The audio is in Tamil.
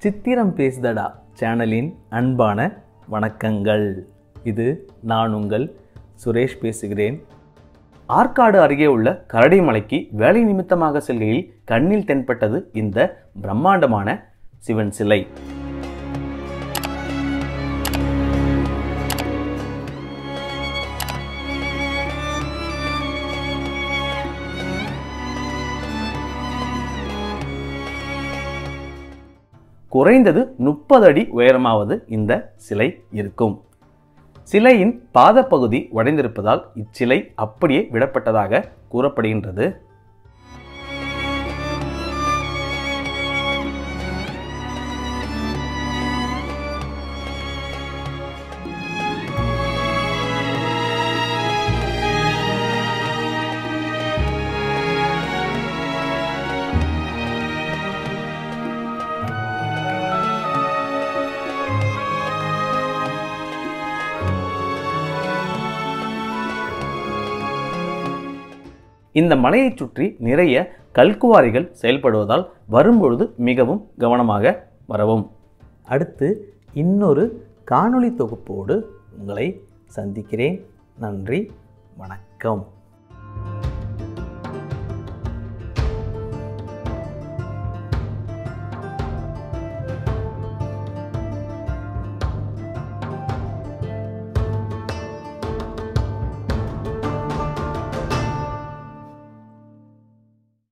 சித்திரம் பேசுதடா சேனலின் அன்பான வணக்கங்கள் இது நான் உங்கள் சுரேஷ் பேசுகிறேன் ஆற்காடு அருகே உள்ள கரடிமலைக்கு வேலை நிமித்தமாக செல்கையில் கண்ணில் தென்பட்டது இந்த பிரம்மாண்டமான சிவன் சிலை குறைந்தது முப்பது அடி உயரமாவது இந்த சிலை இருக்கும் சிலையின் பாதப்பகுதி உடைந்திருப்பதால் இச்சிலை அப்படியே விடப்பட்டதாக கூறப்படுகின்றது இந்த மலையைச் சுற்றி நிறைய கல்குவாரிகள் செயல்படுவதால் வரும்பொழுது மிகவும் கவனமாக வரவும் அடுத்து இன்னொரு காணொளி தொகுப்போடு உங்களை சந்திக்கிறேன் நன்றி வணக்கம்